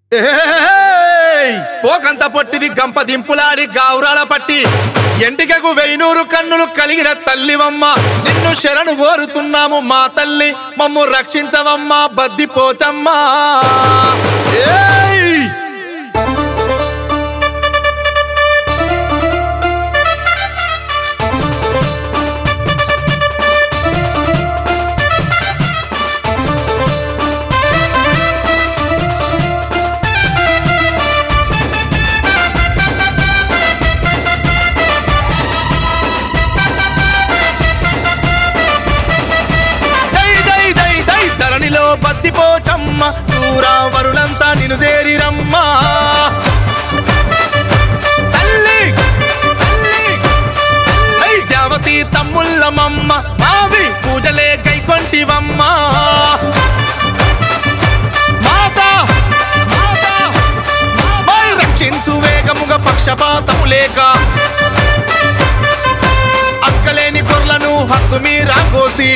ఏయ్! పోకంత పొట్టిది గంప దింపులాడి గావురాల పట్టి ఎంటికకు వెయ్నూరు కన్నులు కలిగిన తల్లివమ్మ నిన్ను శరణు కోరుతున్నాము మా తల్లి మమ్ము రక్షించవమ్మా బద్ది పోచమ్మా ఏయ్! దై దై దై దై ధరణిలో బద్ది పోచమ్మ సూరావరులంతా నిన్ను చేరిరమ్మా తల్లి తల్లి దై దేవతి తమ్ముళ్ళమమ్మ మావి పూజలే కైకొంటివమ్మ మాత మాత మై రక్షించు వేగముగ పక్షపాతము లేక అక్కలేని గొర్లను హక్కు మీరా కోసి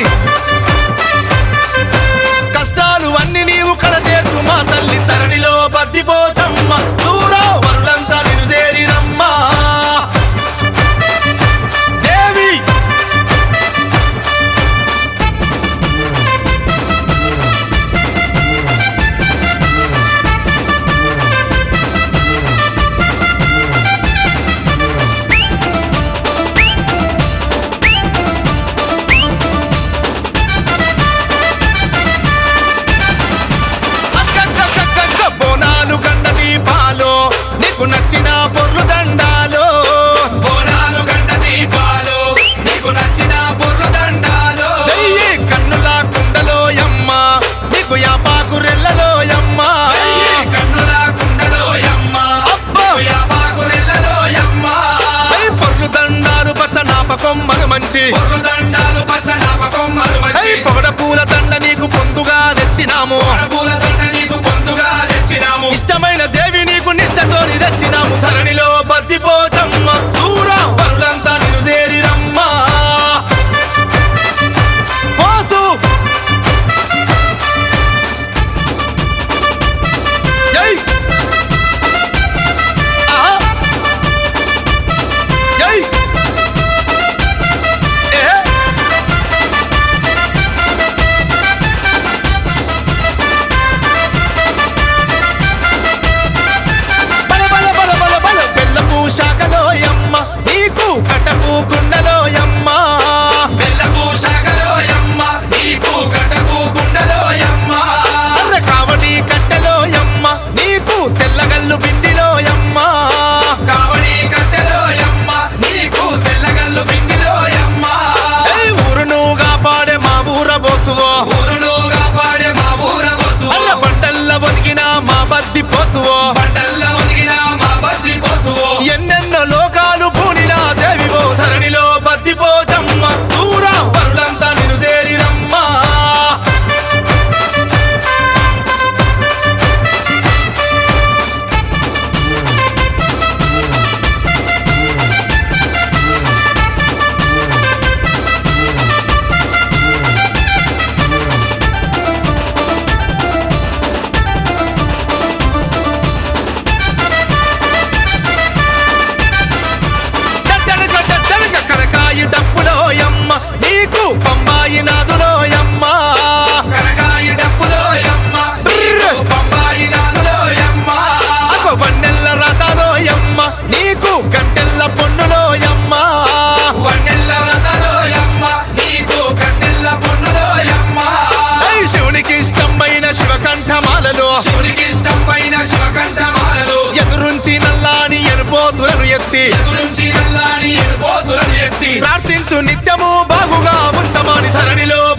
కష్టాలు అన్ని నీవు కడ తీర్చు మా తల్లి తరణిలో బద్దిపోచమ్మ సూరా వరులంతా నిన్ను చేరిరమ్మా దేవి అక్కక్కక్కక్క బోనాలు గండ దీపాలు నీకు నచ్చిన బొర్లు దండాలు బోనాలు గంట దీపాలు నీకు నచ్చిన బుర్రు దండాలు వెయ్యి కన్నుల కుండలో యమ్మ నీకు యాపాకు రెల్లలో యమ్మ వెయ్యి కన్నుల కుండలో యమ్మ అబ్బో! యాపాకు నెలలో యమ్మ ఐ పొర్లు దండాలు పచ్చ నాపకొమ్మలు మంచి బుర్రు దండాలు పచ్చ నాపకొమ్మలు ఐ వచ్చి పొగడ పూల దండ నీకు పొందుగా తెచ్చినాము పూల దండ నీకు పొందుగా తెచ్చినాము ఇష్టమైన దేవి నీకు నిష్టతోని తెచ్చినాము ధరణిలో బద్దిపోచమ్మ సూరా వరులంతా నిన్ను చేరిరమ్మా పోసు ఏయ్! ఆహా! ఏయ్! ఏ! బల బల బల బల బల బెల్లపు శాఖలో యమ్మ నీకు కట్టపు కుండలో యమ్మ బెల్లపు శాఖలో యమ్మ నీకు గటపు కుండలో యమ్మ అర్ర కావడి కట్టెలో యమ్మ నీకు తెల్లగల్లు బిందిలో యమ్మ కావడి కట్టెలో యమ్మ నీకు తెల్లగల్లు బిందిలో యమ్మ ఏయ్ ఊరును కాపాడే మా ఊర బోసువో ఊరులోగా పాడే మా ఊర బస్సు అల్ల బండల్ల ఒదిగిన మా బద్ది పోసువో పంటల్ల ఒదిగిన మా బద్ది పశువు ఎన్నెన్నో లోకాలు పూనిన దేవివో ధరణిలో బద్ది పోచమ్మ సూరా వరులంతా నిన్ను చేరిరమ్మా డడ్డనక డడ్డనక కరకాయి డప్పులో యమ్మ నీకు పంబాయి నాదులో యమ్మ కరకాయి డప్పులో యమ్మ నీకు పంబాయి నాదులో యమ్మ అగ వన్నెల్ల రథలో యమ్మ నీకు గంటెల్ల పొన్నులో యమ్మ వన్నెల్ల వ్రతలో యమ్మ నీకు కట్టెల్ల పొన్నులో యమ్మ ఐ శివునికి ఇష్టమైన శివకంఠమాలలో శివునికి ఇష్టమైన శివకంఠమాలలు ఎదురుంచి నల్లాని ఎనుపోతులను ఎత్తి ఎదురుంచి నల్లాని ఎరుపోతులను ఎత్తి ప్రార్థించు నిత్యము బాగుగా ఉంచమాని ధరణిలో